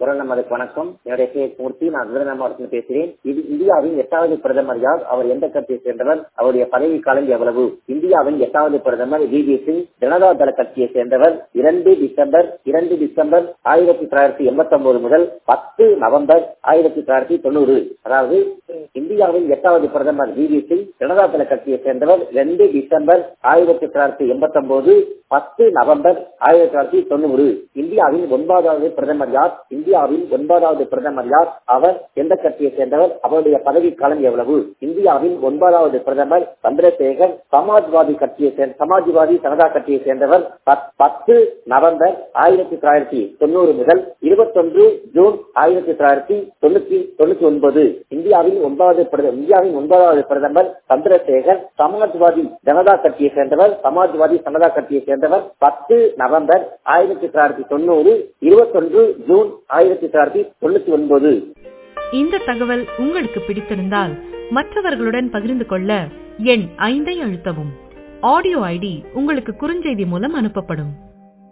குரல் நமதுக்கு வணக்கம் என்னுடைய பேர் மூர்த்தி நான் விருதுநகர் மாவட்டத்தில் பேசுகிறேன் இது இந்தியாவின் எட்டாவது பிரதமர் யார் அவர் எந்த கட்சியை சேர்ந்தவர் அவருடைய பதவி காலம் எவ்வளவு இந்தியாவின் எட்டாவது பிரதமர் வி பி சிங் ஜனதா தள கட்சியை சேர்ந்தவர் இரண்டு டிசம்பர் இரண்டு டிசம்பர் ஆயிரத்தி தொள்ளாயிரத்தி எண்பத்தி ஒன்பது முதல் பத்து நவம்பர் ஆயிரத்தி தொள்ளாயிரத்தி தொண்ணூறு அதாவது இந்தியாவின் எட்டாவது பிரதமர் வி வி சிங் ஜனதா தள கட்சியை சேர்ந்தவர் ரெண்டு டிசம்பர் ஆயிரத்தி தொள்ளாயிரத்தி எண்பத்தி ஒன்பது பத்து நவம்பர் ஆயிரத்தி தொள்ளாயிரத்தி தொண்ணூறு இந்தியாவின் ஒன்பதாவது பிரதமர் யார் இந்தியாவின் ஒன்பதாவது பிரதமர் யார் அவர் எந்த கட்சியை சேர்ந்தவர் அவருடைய பதவி காலம் எவ்வளவு இந்தியாவின் ஒன்பதாவது பிரதமர் சந்திரசேகர் சமாஜ்வாதி கட்சியை சேர்ந்த சமாஜ்வாதி ஜனதா கட்சியை சேர்ந்தவர் பத்து நவம்பர் ஆயிரத்தி தொள்ளாயிரத்தி தொண்ணூறு முதல் இருபத்தொன்று ஜூன் ஆயிரத்தி தொள்ளாயிரத்தி தொண்ணூத்தி தொண்ணூத்தி ஒன்பது இந்தியாவின் ஒன்பதாவது பிரதமர் இந்தியாவின் ஒன்பதாவது பிரதமர் சந்திரசேகர் சமாஜ்வாதி ஜனதா கட்சியை சேர்ந்தவர் சமாஜ்வாதி ஜனதா கட்சியை சேர்ந்தவர் பத்து நவம்பர் ஆயிரத்தி தொள்ளாயிரத்தி தொண்ணூறு இருபத்தொன்று ஜூன் ஆயிரத்தி தொள்ளாயிரத்தி தொண்ணூத்தி ஒன்பது இந்த தகவல் உங்களுக்கு பிடித்திருந்தால் மற்றவர்களுடன் பகிர்ந்து கொள்ள எண் ஐந்தை அழுத்தவும் ஆடியோ ஐடி உங்களுக்கு குறுஞ்செய்தி மூலம் அனுப்பப்படும்